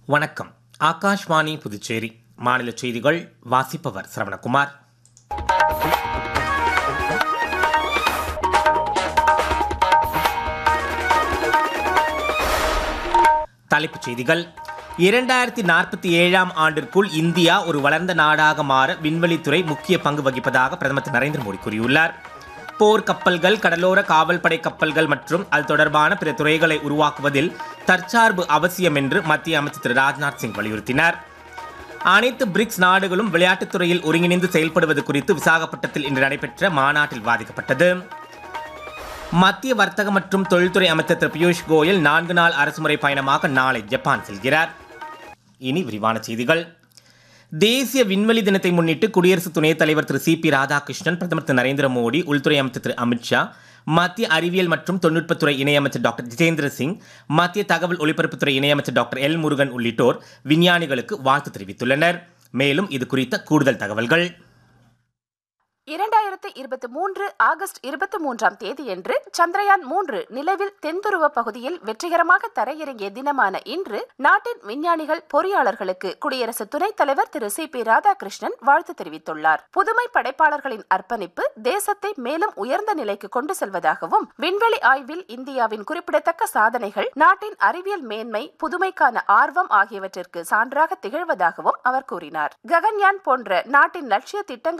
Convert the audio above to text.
வணக்கம் ஆகாஷ்வாணி புதுச்சேரி மாநில செய்திகள் வாசிப்பவர் சரவணகுமார் தலைப்புச் செய்திகள் இரண்டாயிரத்தி நாற்பத்தி ஏழாம் ஆண்டிற்குள் இந்தியா ஒரு வளர்ந்த நாடாக மாற விண்வெளித்துறை முக்கிய பங்கு வகிப்பதாக பிரதமர் திரு நரேந்திர மோடி கூறியுள்ளார் போர் கப்பல்கள் கடலோர காவல்படை கப்பல்கள் மற்றும் அது தொடர்பான பிற துறைகளை உருவாக்குவதில் தற்சார்பு அவசியம் என்று மத்திய அமைச்சர் திரு ராஜ்நாத் சிங் வலியுறுத்தினார் அனைத்து பிரிக்ஸ் நாடுகளும் விளையாட்டுத் துறையில் ஒருங்கிணைந்து செயல்படுவது குறித்து விசாகப்பட்டத்தில் இன்று நடைபெற்ற மாநாட்டில் வாதிக்கப்பட்டது மத்திய வர்த்தக மற்றும் தொழில்துறை அமைச்சர் திரு பியூஷ் கோயல் நான்கு நாள் அரசுமுறை பயணமாக நாளை ஜப்பான் செல்கிறார் இனி விரிவான செய்திகள் தேசிய விண்வெளி தினத்தை முன்னிட்டு குடியரசு துணைத் தலைவர் திரு சி பி ராதாகிருஷ்ணன் பிரதமர் திரு நரேந்திர மோடி உள்துறை அமைச்சர் திரு அமித்ஷா மத்திய அறிவியல் மற்றும் தொழில்நுட்பத்துறை இணையமைச்சர் டாக்டர் ஜிதேந்திர சிங் மத்திய தகவல் ஒலிபரப்புத்துறை இணையமைச்சர் டாக்டர் எல் முருகன் உள்ளிட்டோர் விஞ்ஞானிகளுக்கு வாழ்த்து தெரிவித்துள்ளனர் மேலும் இது குறித்த கூடுதல் தகவல்கள் இரண்டாயிரத்து இருபத்தி மூன்று ஆகஸ்ட் இருபத்தி மூன்றாம் தேதியன்று சந்திரயான் மூன்று நிலவில் தென்துருவ பகுதியில் வெற்றிகரமாக தரையிறங்கிய தினமான இன்று நாட்டின் விஞ்ஞானிகள் பொறியாளர்களுக்கு குடியரசு துணைத் தலைவர் திரு சி பி ராதாகிருஷ்ணன் வாழ்த்து தெரிவித்துள்ளார் புதுமை படைப்பாளர்களின் அர்ப்பணிப்பு தேசத்தை மேலும் உயர்ந்த நிலைக்கு கொண்டு செல்வதாகவும் விண்வெளி ஆய்வில் இந்தியாவின் குறிப்பிடத்தக்க சாதனைகள் நாட்டின் அறிவியல் மேன்மை புதுமைக்கான ஆர்வம் ஆகியவற்றிற்கு சான்றாக திகழ்வதாகவும் அவர் கூறினார் ககன்யான் போன்ற நாட்டின் லட்சிய திட்டங்கள்